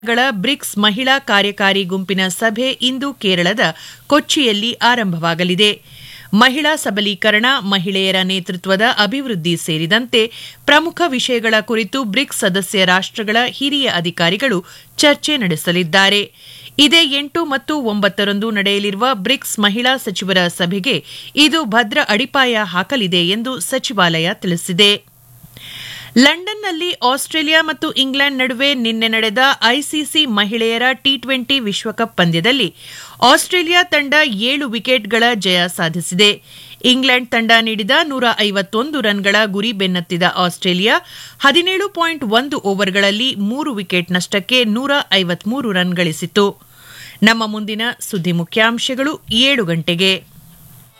ಗಳ ಬ್ರಿಕ್ಸ್ ಮಹಿಳಾ ಕಾರ್ಯಕಾರಿ ಗುಂಪಿನ ಸಭೆ ಇಂದು ಕೇರಳದ ಕೊಚ್ಚಿಯಲ್ಲಿ ಆರಂಭವಾಗಲಿದೆ ಮಹಿಳಾ ಸಬಲೀಕರಣ ಮಹಿಳೆಯರ ನೇತೃತ್ವದ ಅಭಿವೃದ್ಧಿ ಸೇರಿದಂತೆ ಪ್ರಮುಖ ವಿಷಯಗಳ ಕುರಿತು ಬ್ರಿಕ್ಸ್ ಸದಸ್ಯ ರಾಷ್ಟಗಳ ಹಿರಿಯ ಅಧಿಕಾರಿಗಳು ಚರ್ಚೆ ನಡೆಸಲಿದ್ದಾರೆ ಇದೇ ಎಂಟು ಮತ್ತು ಒಂಬತ್ತರಂದು ನಡೆಯಲಿರುವ ಬ್ರಿಕ್ಸ್ ಮಹಿಳಾ ಸಚಿವರ ಸಭೆಗೆ ಇದು ಭದ್ರ ಅಡಿಪಾಯ ಹಾಕಲಿದೆ ಎಂದು ಸಚಿವಾಲಯ ತಿಳಿಸಿದೆ ಲಂಡನ್ನಲ್ಲಿ ಆಸ್ಟ್ರೇಲಿಯಾ ಮತ್ತು ಇಂಗ್ಲೆಂಡ್ ನಡುವೆ ನಿನ್ನೆ ನಡೆದ ಐಸಿಸಿ ಮಹಿಳೆಯರ ಟಿ ಟ್ವೆಂಟಿ ವಿಶ್ವಕಪ್ ಪಂದ್ಯದಲ್ಲಿ ಆಸ್ಟ್ರೇಲಿಯಾ ತಂಡ ಏಳು ವಿಕೆಟ್ಗಳ ಜಯ ಸಾಧಿಸಿದೆ ಇಂಗ್ಲೆಂಡ್ ತಂಡ ನೀಡಿದ ನೂರ ಐವತ್ತೊಂದು ರನ್ಗಳ ಗುರಿ ಬೆನ್ನತ್ತಿದ ಆಸ್ಟ್ರೇಲಿಯಾ ಹದಿನೇಳು ಪಾಯಿಂಟ್ ಒಂದು ಓವರ್ಗಳಲ್ಲಿ ಮೂರು ವಿಕೆಟ್ ನಷ್ಟಕ್ಕೆ ನೂರ ಐವತ್ಮೂರು ರನ್ ಗಳಿಸಿತು ನಮ್ಮ ಮುಂದಿನ ಸುದ್ದಿ ಮುಖ್ಯಾಂಶಗಳು ಏಳು ಗಂಟೆಗೆ